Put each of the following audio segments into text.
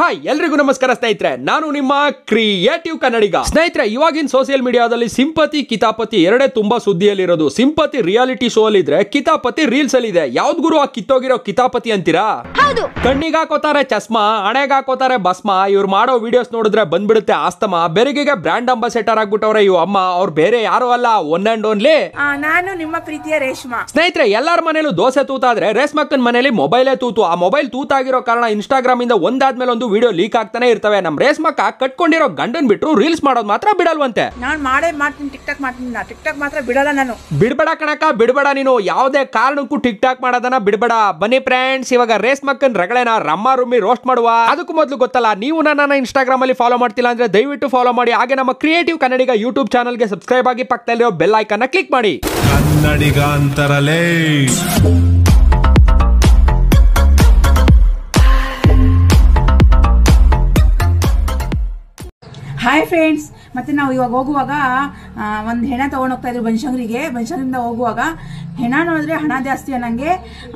Hi ಎಲ್ರಿಗೂ ನಮಸ್ಕಾರ ಸ್ನೇಹಿತರೆ ನಾನು ನಿಮ್ಮ ಕ್ರಿಯೇಟಿವ್ ಕನ್ನಡಿಗ ಸ್ನೇಹಿತರೆ ಇವಾಗಿನ ಸೋಷಿಯಲ್ ಮೀಡಿಯಾದಲ್ಲಿ ಸಿಂಪತಿ ಕಿತಾಪತಿ ಎರಡೇ ತುಂಬಾ ಸುದ್ದಿಯಲ್ಲಿರೋದು ಸಿಂಪತಿ ರಿಯಾಲಿಟಿ ಶೋ ಅಲ್ಲಿ ಇದ್ರೆ ಕಿತಾಪತಿ ರೀಲ್ಸ್ ಅಲ್ಲಿ ಇದೆ ಯಾವ್ದ್ ಗುರು ಆ ಕಿತ್ತೋಗಿರೋ ಕಿತಾಪತಿ ಅಂತೀರಾ ಹೌದು ಕಣ್ಣಿಗೆ ಹಾಕೋತಾರೆ ಚಸ್ಮಾ ಹಣೆಗೆ ಹಾಕೋತಾರೆ ಭಸ್ಮ ಇವ್ರು ಮಾಡೋ ವಿಡಿಯೋಸ್ ನೋಡಿದ್ರೆ ಬಂದ್ಬಿಡುತ್ತೆ ಆಸ್ತಮ ಬೆರಗಿಗೆ ಬ್ರ್ಯಾಂಡ್ ಅಂಬಾಸೆಟರ್ ಆಗ್ಬಿಟ್ಟವ್ರೆ ಇವ್ ಅಮ್ಮ ಅವ್ರು ಬೇರೆ ಯಾರು ಅಲ್ಲ ಒನ್ ಅಂಡ್ ಓನ್ಲಿ ಆ, ನಾನು ನಿಮ್ಮ ಪ್ರೀತಿಯ ರೇಷ್ಮಾ ಸ್ನೇಹಿತರೆ ಎಲ್ಲರ ಮನೇಲೂ ದೋಸೆ ತೂತಾದ್ರೆ ರೇಸ್ಮಕ್ಕನ್ ಮನೇಲಿ ಮೊಬೈಲೇ ತೂತು ಆ ಮೊಬೈಲ್ ತೂತಾಗಿರೋ ಕಾರಣ ಇನ್ಸ್ಟಾಗ್ರಾಮ್ ಇಂದ ಒಂದಾದ್ಮೇಲೆ ಒಂದು ವಿಡಿಯೋ ಲೀಕ್ ಆಗ್ತಾನೆ ಇರ್ತವೆ ನಮ್ ರೇಸ್ಮಕ್ಕ ಕಟ್ಕೊಂಡಿರೋ ಗಂಡನ್ ಬಿಟ್ರು ರೀಲ್ಸ್ ಮಾಡೋದ್ ಮಾತ್ರ ಬಿಡಲ್ವಂತೆ ನಾನು ಮಾಡೇ ಮಾಡ್ತೀನಿ ಟಿಕ್ ಟಾಕ್ ಮಾಡ್ತೀನಿ ನಾ ಟಿಕ್ ಟಾಕ್ ಮಾತ್ರ ಬಿಡಲ್ಲ ನಾನು ಬಿಡ್ಬೇಡ ಕಣಕ ಬಿಡ್ಬೇಡ ನೀನು ಯಾವುದೇ ಕಾರಣಕ್ಕೂ ಟಿಕ್ ಟಾಕ್ ಮಾಡೋದನ್ನ ಬಿಡ್ಬೇಡ ಬನ್ನಿ ಫ್ರೆಂಡ್ಸ್ ಇವಾಗ ರೇಸ್ ಮಕ್ಕನ್ ರಗಳೆನ ರಮ್ಮ ರುಮ್ಮಿ ರೋಸ್ಟ್ ಮಾಡುವ ಅದಕ್ಕೂ ಮೊದಲು ಗೊತ್ತಲ್ಲ ನೀವು ನನ್ನನ್ನ ಇನ್ಸ್ಟಾಗ್ರಾಮ್ ಅಲ್ಲಿ ಫಾಲೋ ಮಾಡ್ತಿಲ್ಲ ಅಂದ್ರೆ ದಯವಿಟ್ಟು ಫಾಲೋ ಮಾಡಿ ಹಾಗೆ ನಮ್ಮ ಕ್ರಿಯೇಟಿವ್ ಕನ್ನಡಿಗ ಯೂಟ್ಯೂಬ್ ಚಾನಲ್ಗೆ ಸಬ್ಸ್ಕ್ರೈಬ್ ಆಗಿ ಪಕ್ಕದಲ್ಲಿರೋ ಬೆಲ್ ಐಕನ್ನ ಕ್ಲಿಕ್ ಮಾಡಿ ಕನ್ನಡಿಗ ಅಂತರಲೇ ಹಾಯ್ ಫ್ರೆಂಡ್ಸ್ ಮತ್ತೆ ನಾವು ಇವಾಗ ಹೋಗುವಾಗ ಒಂದು ಹೆಣ ತಗೊಂಡು ಹೋಗ್ತಾ ಇದ್ರು ಬನಶಂಕರಿಗೆ ಬನಶಂಕರಿಂದ ಹೋಗುವಾಗ ಹೆಣ ನೋಡಿದ್ರೆ ಹಣ ಜಾಸ್ತಿ ಅನ್ನಂಗೆ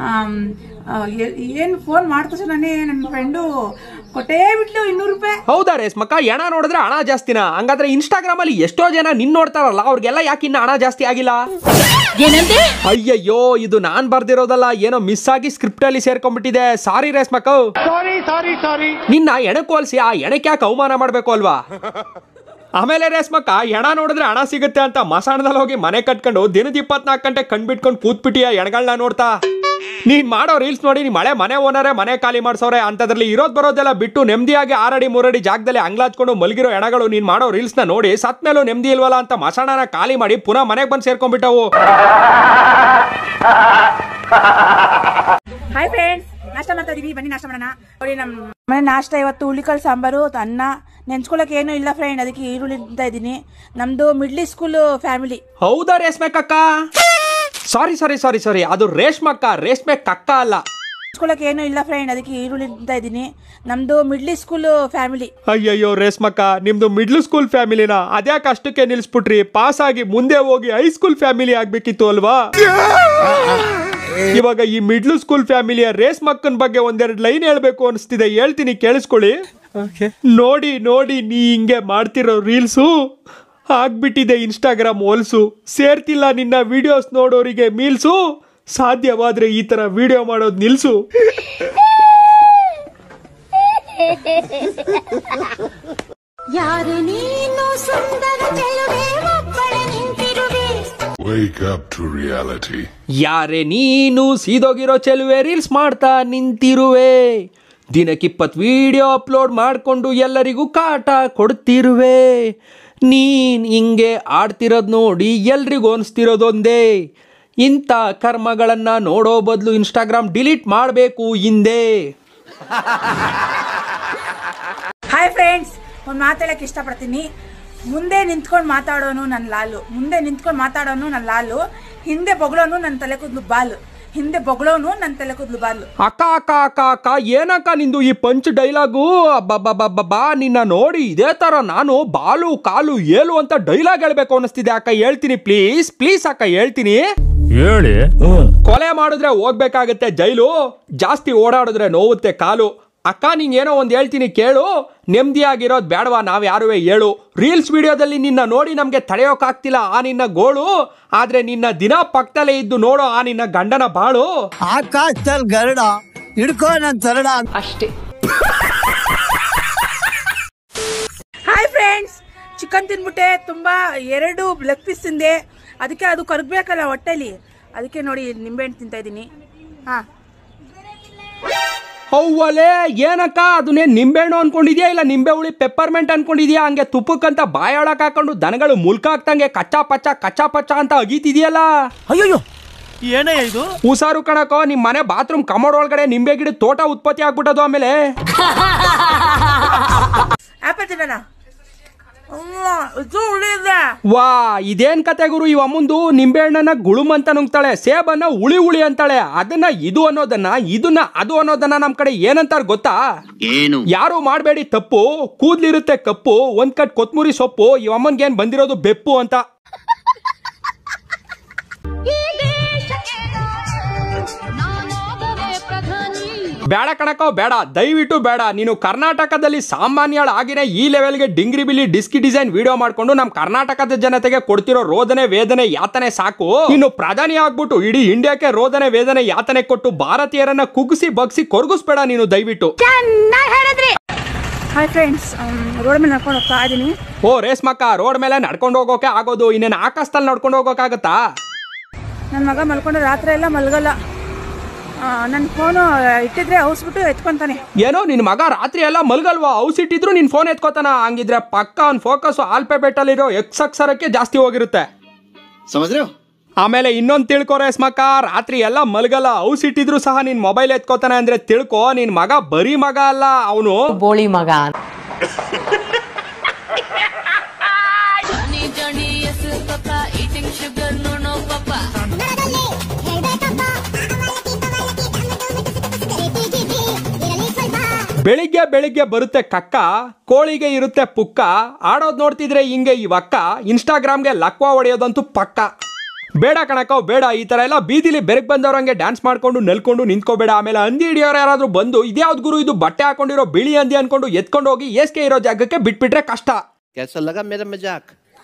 ಏನು ಫೋನ್ ಮಾಡ್ತಾ ನಾನೇ ನನ್ನ ಫ್ರೆಂಡು ಕೊಟ್ಟೇ ಬಿಟ್ಲು ಇನ್ನೂರು ರೂಪಾಯಿ ಹೌದಾ ರೇಸ್ಮಕ್ಕ ಹಣ ನೋಡಿದ್ರೆ ಹಣ ಜಾಸ್ತಿನಾ ಹಂಗಾದ್ರೆ ಇನ್ಸ್ಟಾಗ್ರಾಮ್ ಅಲ್ಲಿ ಎಷ್ಟೋ ಜನ ನಿನ್ ನೋಡ್ತಾರಲ್ಲ ಅವ್ರಿಗೆಲ್ಲ ಯಾಕೆ ಇನ್ನ ಹಣ ಜಾಸ್ತಿ ಆಗಿಲ್ಲ ಏನಂದೆ ಅಯ್ಯಯ್ಯೋ ಇದು ನಾನ್ ಬರ್ದಿರೋದಲ್ಲ ಏನೋ ಮಿಸ್ ಆಗಿ ಸ್ಕ್ರಿಪ್ಟ್ ಅಲ್ಲಿ ಸೇರ್ಕೊಂಡ್ಬಿಟ್ಟಿದೆ ಸಾರಿ ರೇಸ್ಮಕ್ಕ ಸಾರಿ ಸಾರಿ ಸಾರಿ ನಿನ್ನ ಎಣಕ್ ಹೋಲ್ಸಿ ಆ ಎಣಕ್ಕೆ ಯಾಕೆ ಅವಮಾನ ಮಾಡ್ಬೇಕು ಅಲ್ವಾ ಆಮೇಲೆ ರೇಸ್ಮಕ್ಕ ಹೆಣ ನೋಡಿದ್ರೆ ಹಣ ಸಿಗುತ್ತೆ ಅಂತ ಮಸಾಣದಲ್ಲಿ ಹೋಗಿ ಮನೆ ಕಟ್ಕೊಂಡು ದಿನದ ಇಪ್ಪತ್ನಾಲ್ಕು ಗಂಟೆ ಕಣ್ಬಿಟ್ಕೊಂಡು ಕೂತ್ಬಿಟ್ಟಿಯ ಎಣಗಳನ್ನ ನೋಡ್ತಾ ನೀನ್ ಮಾಡೋ ರೀಲ್ಸ್ ನೋಡಿ ನೀ ಮಳೆ ಮನೆ ಓನರೇ ಮನೆ ಖಾಲಿ ಮಾಡ್ಸವ್ರೆ ಅಂತದ್ರಲ್ಲಿ ಇರೋದ್ ಬರೋದೆಲ್ಲ ಬಿಟ್ಟು ನೆಮ್ಮದಿಯಾಗಿ ಆರಡಿ ಮೂರಡಿ ಜಾಗದಲ್ಲಿ ಅಂಗ್ಲಾಚ್ಕೊಂಡು ಮಲಗಿರೋ ಎಣಗಳು ನೀನ್ ಮಾಡೋ ರೀಲ್ಸ್ ನ ನೋಡಿ ಸತ್ ಮೇಲೂ ನೆಮ್ಮದಿ ಇಲ್ವಲ್ಲ ಅಂತ ಮಸಾಣನ ಖಾಲಿ ಮಾಡಿ ಪುನಃ ಮನೆಗೆ ಬಂದು ಸೇರ್ಕೊಂಡ್ಬಿಟ್ಟವು ಹಾಯ್ ಫ್ರೆಂಡ್ಸ್ ನಾಷ್ಟ ಮಾಡ್ತಾ ಇದೀವಿ ಬನ್ನಿ ನಾಷ್ಟ ಮಾಡೋಣ ನೋಡಿ ನಮ್ಮ ಮನೆ ನಾಷ್ಟ ಇವತ್ತು ಹುಳಿಕಾಳು ಸಾಂಬಾರು ಅನ್ನ ನೆನ್ಸ್ಕೊಳಕ್ ಏನೂ ಇಲ್ಲ ಫ್ರೆಂಡ್ ಅದಕ್ಕೆ ಈರುಳ್ಳಿ ತಿಂತಾ ಇದ್ದೀನಿ ನಮ್ದು ಮಿಡ್ಲಿ ಸ್ಕೂಲ್ ಫ್ಯಾಮಿಲಿ ಹೌದಾ ರೇಷ್ಮೆ ಕಕ್ಕ ಸಾರಿ ಸಾರಿ ಸಾರಿ ಸಾರಿ ಅದು ರೇಷ್ಮಕ್ಕ ರೇಷ್ಮೆ ಕಕ್ಕ ಅಲ್ಲ ನೆನ್ಸ್ಕೊಳಕ್ ಏನೂ ಇಲ್ಲ ಫ್ರೆಂಡ್ ಅದಕ್ಕೆ ಈರುಳ್ಳಿ ತಿಂತಾ ಇದ್ದೀನಿ ನಮ್ದು ಮಿಡ್ಲಿ ಸ್ಕೂಲ್ ಫ್ಯಾಮಿಲಿ ಅಯ್ಯಯ್ಯೋ ರೇಷ್ಮಕ್ಕ ನಿಮ್ದು ಮಿಡ್ಲ್ ಸ್ಕೂಲ್ ಫ್ಯಾಮಿಲಿನ ಅದ್ಯಾಕೆ ಅಷ್ಟಕ್ಕೆ ನಿಲ್ಸ್ಬಿಟ್ರಿ ಪಾಸ್ ಆಗಿ ಮುಂದೆ ಹೋಗಿ ಹೈಸ್ಕೂಲ್ ಫ್ಯಾಮಿಲಿ ಆಗ್ಬೇಕಿತ್ತು ಅಲ್ವಾ ಇವಾಗ ಈ ಮಿಡ್ಲ್ ಸ್ಕೂಲ್ ಫ್ಯಾಮಿಲಿಯ ರೇಸ್ ಮಕ್ಕನ್ ಬಗ್ಗೆ ಒಂದೆರಡು ಲೈನ್ ಹೇಳ್ಬೇಕು ಅನಿಸ್ತಿದೆ ಹೇಳ್ತೀನಿ ಕೇಳಿಸ್ಕೊಳ್ಳಿ ನೋಡಿ ನೋಡಿ ನೀ ಹಿಂಗೆ ಮಾಡ್ತಿರೋ ರೀಲ್ಸು ಆಗ್ಬಿಟ್ಟಿದೆ ಇನ್ಸ್ಟಾಗ್ರಾಮ್ ಹೋಲ್ಸು ಸೇರ್ತಿಲ್ಲ ನಿನ್ನ ವಿಡಿಯೋಸ್ ನೋಡೋರಿಗೆ ಮೀಲ್ಸು ಸಾಧ್ಯವಾದ್ರೆ ಈ ತರ ವಿಡಿಯೋ ಮಾಡೋದು ನಿಲ್ಸು ಯಾರು ನೀನು ಸುಂದರ ಚೆಲುವೆ ಒಬ್ಬಳೆ ನಿಂತಿರುವೆ Wake up to reality. ಯಾರೇ ನೀನು ಸೀದೋಗಿರೋ ಚೆಲುವೆ ರೀಲ್ಸ್ ಮಾಡ್ತಾ ನಿಂತಿರುವೆ ದಿನಕ್ಕಿಪ್ಪತ್ತು ವಿಡಿಯೋ ಅಪ್ಲೋಡ್ ಮಾಡಿಕೊಂಡು ಎಲ್ಲರಿಗೂ ಕಾಟ ಕೊಡ್ತಿರುವೆ ನೀನ್ ಹಿಂಗೆ ಆಡ್ತಿರೋದು ನೋಡಿ ಎಲ್ರಿಗೂ ಅನಿಸ್ತಿರೋದೊಂದೇ ಇಂಥ ಕರ್ಮಗಳನ್ನು ನೋಡೋ ಬದಲು ಇನ್ಸ್ಟಾಗ್ರಾಮ್ ಡಿಲೀಟ್ ಮಾಡಬೇಕು ಹಿಂದೆ ಹಾಯ್ ಫ್ರೆಂಡ್ಸ್ ಒಂದು ಮಾತಾಡಕ್ಕೆ ಇಷ್ಟಪಡ್ತೀನಿ ಮುಂದೆ ನಿಂತ್ಕೊಂಡು ಮಾತಾಡೋನು ನನ್ನ ಲಾಲು ಮುಂದೆ ನಿಂತ್ಕೊಂಡು ಮಾತಾಡೋನು ನನ್ನ ಲಾಲು ಹಿಂದೆ ಬೊಗಳೋನು ನನ್ನ ತಲೆ ಕೂದಲು ಬಾಲು ಹಿಂದೆ ಬೊಗಳೋನು ನನ್ನ ತಲೆ ಕೂದಲು ಬಾಲು ಅಕ್ಕ ಅಕ್ಕ ಅಕ್ಕ ಅಕ್ಕ ಏನಕ್ಕ ನಿಂದು ಈ ಪಂಚ್ ಡೈಲಾಗು ಬಾ ನಿನ್ನ ನೋಡಿ ಇದೇ ತರ ನಾನು ಬಾಲು ಕಾಲು ಏಲು ಅಂತ ಡೈಲಾಗ್ ಹೇಳ್ಬೇಕು ಅನಿಸ್ತಿದೆ ಅಕ್ಕ ಹೇಳ್ತೀನಿ ಪ್ಲೀಸ್ ಪ್ಲೀಸ್ ಅಕ್ಕ ಹೇಳ್ತೀನಿ ಹೇಳಿ ಕೊಲೆ ಮಾಡಿದ್ರೆ ಹೋಗ್ಬೇಕಾಗತ್ತೆ ಜೈಲು ಜಾಸ್ತಿ ಓಡಾಡಿದ್ರೆ ನೋವುತ್ತೆ ಕಾಲು ಅಕ್ಕ ನಿಂಗೆ ಏನೋ ಒಂದು ಹೇಳ್ತೀನಿ ಕೇಳು ನೆಮ್ಮದಿಯಾಗಿರೋದು ಬೇಡವಾ ನಾವು ಯಾರುವೆ ಹೇಳು ರೀಲ್ಸ್ ವಿಡಿಯೋದಲ್ಲಿ ನಿನ್ನ ನೋಡಿ ನಮಗೆ ತಡೆಯೋಕ್ಕಾಗ್ತಿಲ್ಲ ಆ ನಿನ್ನ ಗೋಳು ಆದ್ರೆ ನಿನ್ನ ದಿನ ಪಕ್ಕದಲ್ಲೇ ಇದ್ದು ನೋಡೋ ಆ ನಿನ್ನ ಗಂಡನ ಬಾಳು ಆಕಾಶದಲ್ಲಿ ಗರುಡ ಹಿಡ್ಕೋ ನನ್ ತರಡ ಹಾಯ್ ಫ್ರೆಂಡ್ಸ್ ಚಿಕನ್ ತಿನ್ಬಿಟ್ಟೆ ತುಂಬ ಎರಡು ಲೆಗ್ ಪೀಸ್ ತಿಂದೆ ಅದಕ್ಕೆ ಅದು ಕರಗಬೇಕಲ್ಲ ಹೊಟ್ಟೆಲಿ ಅದಕ್ಕೆ ನೋಡಿ ನಿಂಬೆಹಣ್ಣು ತಿಂತಾ ಇದ್ದೀನಿ ಹಾಂ ಹೌವಲೇ ಏನಕ್ಕ ಅದನ್ನೇ ನಿಂಬೆಹಣ್ಣು ಅನ್ಕೊಂಡಿದ್ಯಾ ಇಲ್ಲ ನಿಂಬೆ ಹುಳಿ ಪೆಪ್ಪರ್ಮೆಂಟ್ ಅನ್ಕೊಂಡಿದ್ಯಾ ಹಂಗೆ ತುಪ್ಪಕ್ಕಂತ ಬಾಯೊಳಕ್ ಹಾಕೊಂಡು ದನಗಳು ಮುಲ್ಕ ಹಾಕ್ತಂಗೆ ಕಚ್ಚಾ ಪಚ್ಚ ಕಚ್ಚಾ ಪಚ್ಚ ಅಂತ ಅಗೀತಿದ್ಯಲ್ಲ ಅಯ್ಯೋ ಏನೇ ಇದು ಹುಷಾರು ಕಣಕೋ ನಿಮ್ ಮನೆ ಬಾತ್ರೂಮ್ ಕಮೋಡ್ ಒಳಗಡೆ ನಿಂಬೆ ಗಿಡ ತೋಟ ಉತ್ಪತ್ತಿ ಆಗ್ಬಿಟ್ಟದು ಆಮೇಲೆ ಆ್ಯಪಲ್ ತಿನ್ನೋಣ ಅಮ್ಮ, ಇದು ಹುಳಿ ಇದೆ ವಾ ಇದೇನ್ ಕತೆ ಗುರು ಇವ್ ಅಮ್ಮಂದು ನಿಂಬೆ ಹಣ್ಣನ್ನ ಗುಳುಮ್ ಅಂತ ನುಂಗ್ತಾಳೆ ಸೇಬನ್ನ ಉಳಿ ಉಳಿ ಅಂತಾಳೆ ಅದನ್ನ ಇದು ಅನ್ನೋದನ್ನ ಇದನ್ನ ಅದು ಅನ್ನೋದನ್ನ ನಮ್ ಕಡೆ ಏನಂತಾರ ಗೊತ್ತಾ ಏನು ಯಾರು ಮಾಡಬೇಡಿ ತಪ್ಪು ಕೂದ್ಲಿರುತ್ತೆ ಕಪ್ಪು ಒಂದ್ ಕಟ್ ಕೊತ್ಮುರಿ ಸೊಪ್ಪು ಇವ್ ಅಮ್ಮನ್ಗೆ ಏನ್ ಬಂದಿರೋದು ಬೆಪ್ಪು ಅಂತ ಈ ದೇಶಕ್ಕೆ ನಾನಾಗಲೇ ಪ್ರಧಾನಿ ಬೇಡ ಕಣಕೋ ಬೇಡ ದಯವಿಟ್ಟು ಬೇಡ ನೀನು ಕರ್ನಾಟಕದಲ್ಲಿ ಸಾಮಾನ್ಯಳ ಆಗಿನೇ ಈ ಲೆವೆಲ್ಗೆ ಡಿಂಗ್ರಿ ಬಿಲಿ ಡಿಸ್ಕಿ ಡಿಸೈನ್ ವಿಡಿಯೋ ಮಾಡ್ಕೊಂಡು ನಮ್ ಕರ್ನಾಟಕದ ಜನತೆಗೆ ಕೊಡ್ತಿರೋ ರೋದನೆ ವೇದನೆ ಯಾತನೆ ಸಾಕು ಇನ್ನು ಪ್ರಧಾನಿ ಆಗ್ಬಿಟ್ಟು ಇಡೀ ಇಂಡಿಯಾಕ್ಕೆ ರೋದನೆ ವೇದನೆ ಯಾತನೆ ಕೊಟ್ಟು ಭಾರತೀಯರನ್ನ ಕುಗ್ಗಿಸಿ ಬಗ್ಸಿ ಕೊರಗಿಸ್ಬೇಡ ನೀನು ದಯವಿಟ್ಟು ಹಾಯ್ ಫ್ರೆಂಡ್ಸ್ ರೋಡ್ ಮೇಲೆ ನಡ್ಕೊಂಡು ಹೋಗ್ತಾ ಇದ್ದೀನಿ ಓ ರೇಸ್ಮಕ್ಕ ರೋಡ್ ಮೇಲೆ ನಡ್ಕೊಂಡು ಹೋಗೋಕೆ ಆಗೋದು ಇನ್ನೇನು ಆಕಾಶದಲ್ಲಿ ನಡ್ಕೊಂಡು ಹೋಗೋಕ್ಕಾಗತ್ತಾ ನನ್ನ ಮಗ ಮಲ್ಕೊಂಡು ರಾತ್ರಿ ಎಲ್ಲ ಮಲ್ಗಲ್ಲ ನನ್ನ ಫೋನು ಇಟ್ಟಿದ್ರೆ ಔಸ್ಬಿಟ್ಟು ಎತ್ಕೊಂತಾನೆ ಏನೋ ನಿನ್ ಮಗ ರಾತ್ರಿ ಎಲ್ಲ ಮಲ್ಗಲ್ವಾ ಔಸಿಟ್ಟಿದ್ರು ನಿನ್ ಫೋನ್ ಎತ್ಕೋತಾನ ಹಂಗಿದ್ರೆ ಪಕ್ಕ ಅವ್ನ್ ಫೋಕಸ್ ಆಲ್ಫಾಬೆಟಲ್ಲಿರೋ ಎಕ್ಸ್ ಅಕ್ಷರಕ್ಕೆ ಜಾಸ್ತಿ ಹೋಗಿರುತ್ತೆ ಸಮझ रहे हो ಆಮೇಲೆ ಇನ್ನೊಂದು ತಿಳ್ಕೊ ರೇಸ್ಮಕ್ಕ ರಾತ್ರಿ ಎಲ್ಲ ಮಲ್ಗಲ್ಲ ಔಸಿಟ್ಟಿದ್ರು ಸಹ ನಿನ್ ಮೊಬೈಲ್ ಎತ್ಕೋತಾನೆ ಅಂದ್ರೆ ತಿಳ್ಕೊ ನಿನ್ ಮಗ ಬರೀ ಮಗ ಅಲ್ಲ ಅವನು ಬೋಳಿ ಮಗ ಬೆಳಿಗ್ಗೆ ಬೆಳಿಗ್ಗೆ ಬರುತ್ತೆ ಕಕ್ಕ ಕೋಳಿಗೆ ಇರುತ್ತೆ ಪುಕ್ಕ ಆಡೋದ್ ನೋಡ್ತಿದ್ರೆ ಹಿಂಗೆ ಈ ಅಕ್ಕ ಇನ್ಸ್ಟಾಗ್ರಾಮ್ಗೆ ಲಕ್ವಾ ಹೊಡೆಯೋದಂತೂ ಪಕ್ಕ ಬೇಡ ಕಣಕ್ಕ ಬೇಡ ಈ ತರ ಎಲ್ಲ ಬೀದಿಲಿ ಬೆರಗ್ ಬಂದವ್ರಂಗೆ ಡ್ಯಾನ್ಸ್ ಮಾಡ್ಕೊಂಡು ನೆಲ್ಕೊಂಡು ನಿಂತ್ಕೋಬೇಡ ಆಮೇಲೆ ಹಂದಿ ಹಿಡಿಯೋರು ಯಾರಾದ್ರೂ ಬಂದು ಇದ್ಯಾವ್ದು ಗುರು ಇದು ಬಟ್ಟೆ ಹಾಕೊಂಡಿರೋ ಬಿಳಿ ಹಂದಿ ಅನ್ಕೊಂಡು ಎತ್ಕೊಂಡು ಹೋಗಿ ಏಸ್ಕೆ ಇರೋ ಜಾಗಕ್ಕೆ ಬಿಟ್ಬಿಟ್ರೆ ಕಷ್ಟ कैसा लगा मेरा मजाक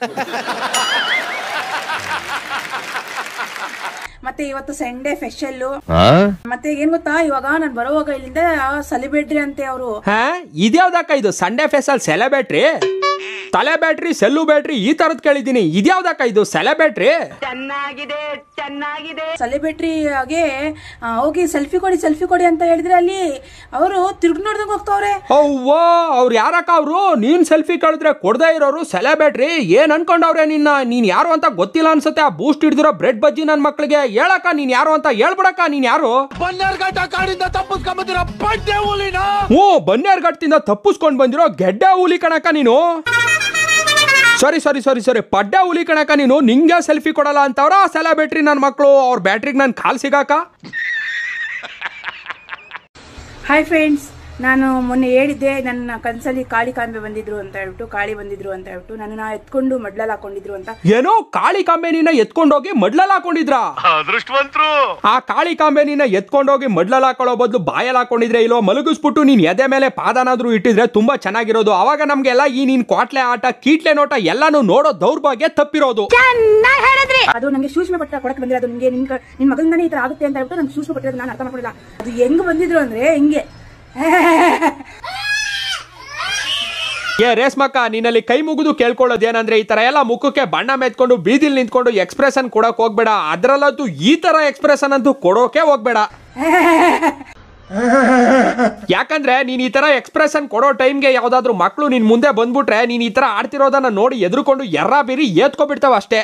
ಮತ್ತೆ ಇವತ್ತು ಸಂಡೇ ಸ್ಪೆಷಲ್ಲು ಮತ್ತೆ ಏನ್ ಗೊತ್ತಾ ಇವಾಗ ನಾನು ಬರೋವಾಗ ಇಲ್ಲಿಂದ ಸೆಲೆಬ್ರಿಟಿ ಅಂತೆ ಅವರು ಹಾ ಇದ್ಯಾವ್ದಕ್ಕ ಇದು ಸಂಡೇ ಫೆಸಲ್ ಸೆಲೆ ಬ್ಯಾಟ್ರಿ ತಲೆ ಬ್ಯಾಟ್ರಿ ಸೆಲ್ಲು ಬ್ಯಾಟ್ರಿ ಈ ತರದ್ ಕೇಳಿದ್ದೀನಿ ಇದ್ಯಾವ್ದಕ್ಕ ಇದು ಸೆಲೆ ಬ್ಯಾಟ್ರಿ ಸೆಲೆಬ್ರಿಟಿ ಆಗಿ ಆ, ಹೋಗಿ ಸೆಲ್ಫಿ ಕೊಡಿ ಸೆಲ್ಫಿ ಕೊಡಿ ಅಂತ ಹೇಳಿದ್ರೆ ಅಲ್ಲಿ ಅವರು ತಿರುಗಿ ನೋಡ್ದಂಗೆ ಹೋಗ್ತಾವ್ರೆ ಅವ್ವ ಅವ್ರು ಯಾರಕ್ಕ ಅವರು ನೀನ್ ಸೆಲ್ಫಿ ಕಳೆದ್ರೆ ಕೊಡದೇ ಇರೋರು ಸೆಲೆಬ್ರಿಟಿ ಏನ್ ಅನ್ಕೊಂಡವ್ರೆ ನಿನ್ನ ನೀನ್ ಯಾರು ಅಂತ ಗೊತ್ತಿಲ್ಲ ಅನ್ಸುತ್ತೆ ಆ ಬೂಸ್ಟ್ ಹಿಡ್ದಿರೋ ಬ್ರೆಡ್ ಬಜ್ಜಿ ನನ್ ಮಕ್ಳಿಗೆ ಹೇಳಕ್ಕ ನೀನ್ ಯಾರು ಅಂತ ಹೇಳ್ಬಿಡಕ್ಕ ನೀನ್ ಯಾರು ಹ್ಞೂ ಬನ್ನೇರ್ಘಟ್ಟದಿಂದ ತಪ್ಪಿಸ್ಕೊಂಡ್ ಬಂದಿರೋ ಗೆಡ್ಡೆ ಹುಲಿ ಕಣಕ್ಕ ನೀನು ಸಾರಿ ಸಾರಿ ಸಾರಿ ಸಾರಿ ಪಡ್ಡೆ ಹುಲಿ ಕಣಕ್ಕ ನೀನು ನಿಂಗೆ ಸೆಲ್ಫಿ ಕೊಡಲ್ಲ ಅಂತವ್ರ ಸೆಲೆಬ್ರಿಟಿ ನನ್ನ ಮಕ್ಕಳು ಅವ್ರ ಬ್ಯಾಟ್ರಿಗೆ ನನ್ ಕಾಲ್ ಸಿಗಾಕ ಹಾಯ್ ಫ್ರೆಂಡ್ಸ್ ನಾನು ಮೊನ್ನೆ ಹೇಳಿದ್ದೆ ನನ್ನ ಕನ್ಸಲ್ಲಿ ಕಾಳಿ ಕಾಂಬೆ ಬಂದಿದ್ರು ಅಂತ ಹೇಳ್ಬಿಟ್ಟು ಕಾಳಿ ಬಂದಿದ್ರು ಅಂತ ಹೇಳ್ಬಿಟ್ಟು ನನ್ನ ಎತ್ಕೊಂಡು ಮಡ್ಲಲ್ಲಿ ಹಾಕೊಂಡಿದ್ರು ಅಂತ ಏನೋ ಕಾಳಿ ಕಾಂಬೆನಿನ ಎತ್ಕೊಂಡೋಗಿ ಮಡ್ಲಲ್ಲಿ ಹಾಕೊಂಡಿದ್ರ ಆ ಕಾಳಿ ಕಾಂಬೆನಿನ ಎತ್ಕೊಂಡೋಗಿ ಮಡ್ಲಲ್ಲಿ ಹಾಕೊಳ್ಳೋ ಬದಲು ಬಾಯಲ್ಲಿ ಹಾಕೊಂಡಿದ್ರೆ ಇಲ್ಲೋ ಮಲಗಿಸ್ಬಿಟ್ಟು ನೀನ್ ಎದೆ ಮೇಲೆ ಪಾದನಾದ್ರೂ ಇಟ್ಟಿದ್ರೆ ತುಂಬಾ ಚೆನ್ನಾಗಿರೋದು ಅವಾಗ ನಮ್ಗೆಲ್ಲ ಈ ನೀನ್ ಕ್ವಾಟ್ಲೆ ಆಟ ಕೀಟ್ಲೆ ನೋಟ ಎಲ್ಲಾನು ನೋಡೋ ದೌರ್ಭಾಗ್ಯ ತಪ್ಪಿರೋದು ಅದು ನನಗೆ ಸೂಕ್ಷ್ಮ ಪಟ್ಟ ಕೊಡಕ್ಕೆ ಬಂದಿರೋ ಅದು ನಿಮಗೆ ನಿನ್ ಕ- ನಿನ್ ಮಗನಿಂದಾನೇ ಈ ತರ ಆಗುತ್ತೆ ಅಂತ ಹೇಳ್ಬಿಟ್ಟು ನಂಗೆ ಸೂಕ್ಷ್ಮ ಪಟ್ಟಿರೋದು ನಾನು ಅರ್ಥ ಮಾಡ್ಕೊಂಡಿಲ್ಲ ಅದು ಹೆಂಗ್ ಬಂದಿದ್ರು ಅಂದ್ರೆ ಹಿಂಗೆ ಏ ರೇಸ್ಮಕ್ಕ ನೀನಲ್ಲಿ ಕೈ ಮುಗಿದು ಕೇಳ್ಕೊಳ್ಳೋದೇನಂದ್ರೆ ಈ ತರ ಎಲ್ಲ ಮುಖಕ್ಕೆ ಬಣ್ಣ ಮೆತ್ಕೊಂಡು ಬೀದಿಲ್ ನಿಂತ್ಕೊಂಡು ಎಕ್ಸ್ಪ್ರೆಷನ್ ಕೊಡಕ್ ಹೋಗ್ಬೇಡ ಅದ್ರಲ್ಲಂತೂ ಈ ತರ ಎಕ್ಸ್ಪ್ರೆಷನ್ ಅಂತೂ ಕೊಡೋಕೆ ಹೋಗ್ಬೇಡ ಯಾಕಂದ್ರೆ ನೀನ್ ಈ ತರ ಎಕ್ಸ್ಪ್ರೆಷನ್ ಕೊಡೋ ಟೈಮ್ಗೆ ಯಾವ್ದಾದ್ರು ಮಕ್ಳು ನಿನ್ ಮುಂದೆ ಬಂದ್ಬಿಟ್ರೆ ನೀನ್ ಈ ತರ ಆಡ್ತಿರೋದನ್ನ ನೋಡಿ ಎದ್ರುಕೊಂಡು ಎರ್ರ ಬೀರಿ ಏತ್ಕೊಬಿಡ್ತಾವ ಅಷ್ಟೇ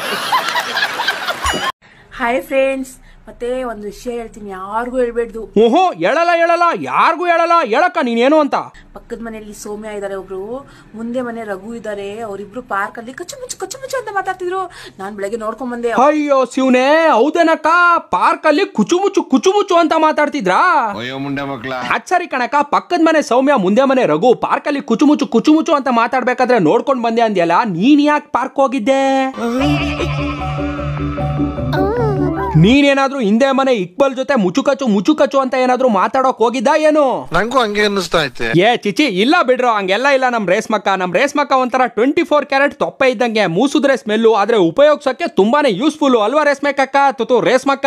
ಹಾಯ್ ಫ್ರೆಂಡ್ಸ್ ಮತ್ತೆ ಒಂದು ವಿಷಯ ಹೇಳ್ತೀನಿ ಯಾರಿಗೂ ಹೇಳ್ಬೇಡ್ದು ಓಹೋ ಹೇಳಲ್ಲ ಹೇಳಲ್ಲ ಯಾರಿಗೂ ಹೇಳಲ್ಲ ಹೇಳಕ್ಕ ನೀನೇನು ಅಂತ ಪಕ್ಕದ ಮನೆಯಲ್ಲಿ ಸೌಮ್ಯ ಇದ್ದಾರೆ ಒಬ್ರು ಮುಂದೆ ಮನೆ ರಘು ಇದ್ದಾರೆ ಅವರಿಬ್ರು ಪಾರ್ಕ್ ಅಲ್ಲಿ ಕಚ್ಚು ಮುಚ್ಚು ಕಚ್ಚು ಮುಚ್ಚು ಅಂತ ಮಾತಾಡ್ತಿದ್ರು ನಾನ್ ಬೆಳಗ್ಗೆ ನೋಡ್ಕೊಂಡ್ ಬಂದೆ ಅಯ್ಯೋ ಶಿವನೇ ಹೌದೇನಕ್ಕ ಪಾರ್ಕ್ ಅಲ್ಲಿ ಕುಚುಮುಚು ಕುಚುಮುಚು ಅಂತ ಮಾತಾಡ್ತಿದ್ರಾ ಅಯ್ಯೋ ಮುಂಡೆ ಮಕ್ಳ ಅದ್ ಸರಿ ಕಣಕ ಪಕ್ಕದ ಮನೆ ಸೌಮ್ಯ ಮುಂದೆ ಮನೆ ರಘು ಪಾರ್ಕ್ ಅಲ್ಲಿ ಕುಚುಮುಚು ಕುಚುಮುಚು ಅಂತ ಮಾತಾಡ್ಬೇಕಾದ್ರೆ ನೋಡ್ಕೊಂಡ್ ಬಂದೆ ಅಂದ್ಯಲ್ಲ ನೀನ್ ಯಾಕೆ ಪಾರ್ಕ್ ಹೋಗಿದ್ದೆ ನೀನೇನಾದ್ರೂ ಹಿಂದೆ ಮನೆ ಇಕ್ಬಲ್ ಜೊತೆ ಮುಚುಕಚ್ಚು ಮುಚುಕಚ್ಚು ಅಂತ ಏನಾದ್ರೂ ಮಾತಾಡೋಕ್ ಹೋಗಿದ್ದ ಏನು ನಂಗೂ ಹಂಗೆ ಅನ್ನಿಸ್ತಾ ಐತೆ ಏ ಚಿಚಿ ಇಲ್ಲ ಬಿಡ್ರೋ ಹಂಗೆಲ್ಲ ಇಲ್ಲ ನಮ್ ರೇಸ್ಮಕ್ಕ ನಮ್ ರೇಸ್ಮಕ್ಕ ಒಂಥರ ಟ್ವೆಂಟಿ ಫೋರ್ ಕ್ಯಾರೆಟ್ ತೊಪ್ಪೆ ಇದ್ದಂಗೆ ಮೂಸುದ್ರೆ ಸ್ಮೆಲ್ಲು ಆದ್ರೆ ಉಪಯೋಗಿಸೋಕೆ ತುಂಬಾನೇ ಯೂಸ್ಫುಲ್ ಅಲ್ವಾ ರೇಸ್ಮೇಕಕ್ಕ ತುತು ರೇಸ್ಮಕ್ಕ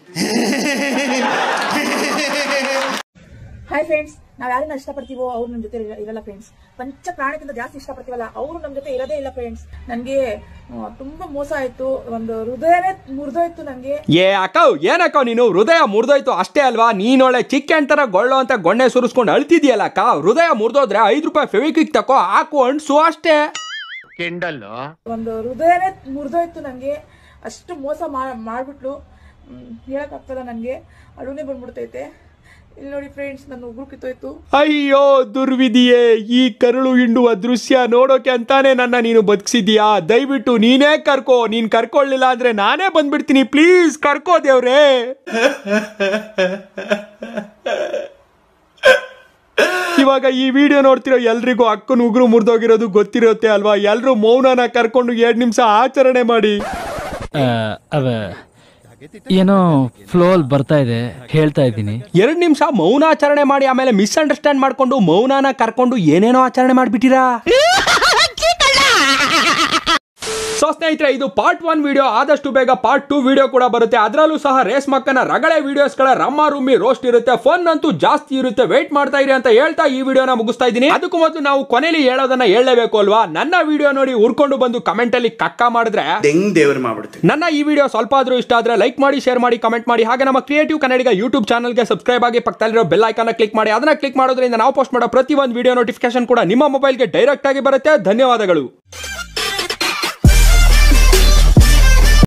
ಹಾಯ್ ಫ್ರೆಂಡ್ಸ್ ನಾವ್ ಯಾರನ್ನ ಇಷ್ಟಪಡ್ತೀವೋ ಅವ್ರು ನಮ್ ಜೊತೆ ಇರ- ಇರಲ್ಲ ಫ್ರೆಂಡ್ಸ್ ಪಂಚ ಪ್ರಾಣಕ್ಕಿಂತ ಜಾಸ್ತಿ ಇಷ್ಟಪಡ್ತೀವಲ್ಲ ಅವ್ರು ನಮ್ ಜೊತೆ ಇರೋದೇ ಇಲ್ಲ ಫ್ರೆಂಡ್ಸ್ ನನ್ಗೆ ಆ, ತುಂಬಾ ಮೋಸ ಆಯ್ತು ಒಂದು ಹೃದಯನೇ ಮುರಿದೋಯ್ತು ನನ್ಗೆ ಏ ಅಕ್ಕವ್ ಏನಕ್ಕ ನೀನು ಹೃದಯ ಮುರಿದೋಯ್ತು ಅಷ್ಟೇ ಅಲ್ವಾ ನೀನೊಳ್ಳೆ ಚಿಕ್ಕ ತರ ಗೊಳ್ಳೋ ಅಂತ ಗೊಣ್ಣೆ ಸುರಿಸ್ಕೊಂಡು ಅಳ್ತಿದ್ಯಲ್ಲ ಅಕ್ಕ ಹೃದಯ ಮುರಿದೋದ್ರೆ ಐದು ರೂಪಾಯಿ ಫೆವಿಕ್ವಿಕ್ ತಕೋ ಹಾಕು ಅಂಟ್ಸು ಅಷ್ಟೇ ಒಂದು ಹೃದಯನೇ ಮುರಿದೋಯ್ತು ನನ್ಗೆ ಅಷ್ಟು ಮೋಸ ಮಾ- ಮಾಡ್ಬಿಟ್ಲು ಹ್ಮ್, ಹೇಳಕ್ಕಾಗ್ತಲ್ಲ ನನ್ಗೆ ಅಳುನೇ ಬಂದ್ಬಿಡ್ತೈತೆ ಇಲ್ಲಿ ನೋಡಿ ಫ್ರೆಂಡ್ಸ್ ನನ್ನ ಉಗುರು ಕಿತ್ತೋಯ್ತು ಅಯ್ಯೋ ದುರ್ವಿಧಿಯೇ ಈ ಕರುಳು ಹಿಂಡುವ ದೃಶ್ಯ ನೋಡೋಕೆ ಅಂತಾನೆ ನನ್ನ ನೀನು ಬದುಕಿಸಿದ್ಯಾ ದಯವಿಟ್ಟು ನೀನೇ ಕರ್ಕೋ ನೀನ್ ಕರ್ಕೊಳ್ಳಿಲ್ಲ ಅಂದ್ರೆ ನಾನೇ ಬಂದ್ಬಿಡ್ತೀನಿ ಪ್ಲೀಸ್ ಕರ್ಕೋ ದೇವ್ರೇ ಇವಾಗ ಈ ವಿಡಿಯೋ ನೋಡ್ತಿರೋ ಎಲ್ರಿಗೂ ಅಕ್ಕನ ಉಗುರು ಮುರಿದೋಗಿರೋದು ಗೊತ್ತಿರುತ್ತೆ ಅಲ್ವಾ ಎಲ್ರು ಮೌನನ ಕರ್ಕೊಂಡು ಎರಡ್ ನಿಮಿಷ ಆಚರಣೆ ಮಾಡಿ ಅವ ಏನೋ ಫ್ಲೋ ಅಲ್ಲಿ ಬರ್ತಾ ಇದೆ ಹೇಳ್ತಾ ಇದ್ದೀನಿ ಎರಡ್ ನಿಮಿಷ ಮೌನಾಚರಣೆ ಮಾಡಿ ಆಮೇಲೆ ಮಿಸ್ಅಂಡರ್ಸ್ಟ್ಯಾಂಡ್ ಮಾಡ್ಕೊಂಡು ಮೌನಾನ ಕರ್ಕೊಂಡು ಏನೇನೋ ಆಚರಣೆ ಮಾಡ್ಬಿಟ್ಟಿರಾ ಸೊ ಸ್ನೇಹಿತರೆ ಇದು ಪಾರ್ಟ್ ಒನ್ ವಿಡಿಯೋ ಆದಷ್ಟು ಬೇಗ ಪಾರ್ಟ್ ಟೂ ವಿಡಿಯೋ ಕೂಡ ಬರುತ್ತೆ ಅದರಲ್ಲೂ ಸಹ ರೇಸ್ ಮಕ್ಕನ ರಗಳೆ ವಿಡಿಯೋಸ್ಗಳ ರಮ್ಮ ರುಮ್ಮಿ ರೋಸ್ಟ್ ಇರುತ್ತೆ ಫನ್ ಅಂತೂ ಜಾಸ್ತಿ ಇರುತ್ತೆ ವೇಟ್ ಮಾಡ್ತಾ ಇರಿ ಅಂತ ಹೇಳ್ತಾ ಈ ವಿಡಿಯೋನ ಮುಗಿಸ್ತಾ ಇದ್ದೀನಿ ಅದಕ್ಕೂ ಮೊದಲು ನಾವು ಕೊನೆಯಲ್ಲಿ ಹೇಳೋದನ್ನ ಹೇಳಲೇಬೇಕು ಅಲ್ವಾ ನನ್ನ ವಿಡಿಯೋ ನೋಡಿ ಉರ್ಕೊಂಡು ಬಂದು ಕಮೆಂಟ್ ಅಲ್ಲಿ ಕಕ್ಕ ಮಾಡಿದ್ರೆ ಹೆಂಗ್ ದೇವ್ರ ಮಾಡ್ಬಿಡ್ತೀನಿ ನನ್ನ ಈ ವಿಡಿಯೋ ಸ್ವಲ್ಪ ಆದ್ರೂ ಇಷ್ಟ ಆದ್ರೆ ಲೈಕ್ ಮಾಡಿ ಶೇರ್ ಮಾಡಿ ಕಮೆಂಟ್ ಮಾಡಿ ಹಾಗೆ ನಮ್ಮ ಕ್ರಿಯೇಟಿವ್ ಕನ್ನಡಿಗ ಯೂಟ್ಯೂಬ್ ಚಾನಲ್ಗೆ ಸಬ್ಸ್ಕ್ರೈಬ್ ಆಗಿ ಪಕ್ಕದಲ್ಲಿರೋ ಬೆಲ್ ಐಕಾನ್ ಕ್ಲಿಕ್ ಮಾಡಿ ಅದನ್ನ ಕ್ಲಿಕ್ ಮಾಡೋದ್ರಿಂದ ನಾವು ಪೋಸ್ಟ್ ಮಾಡೋ ಪ್ರತಿ ಒಂದು ವಿಡಿಯೋ ನೋಟಿಫಿಕೇಶನ್ ಕೂಡ ನಿಮ್ಮ ಮೊಬೈಲ್ಗೆ ಡೈರೆಕ್ಟ್ ಆಗಿ ಬರುತ್ತೆ ಧನ್ಯವಾದಗಳು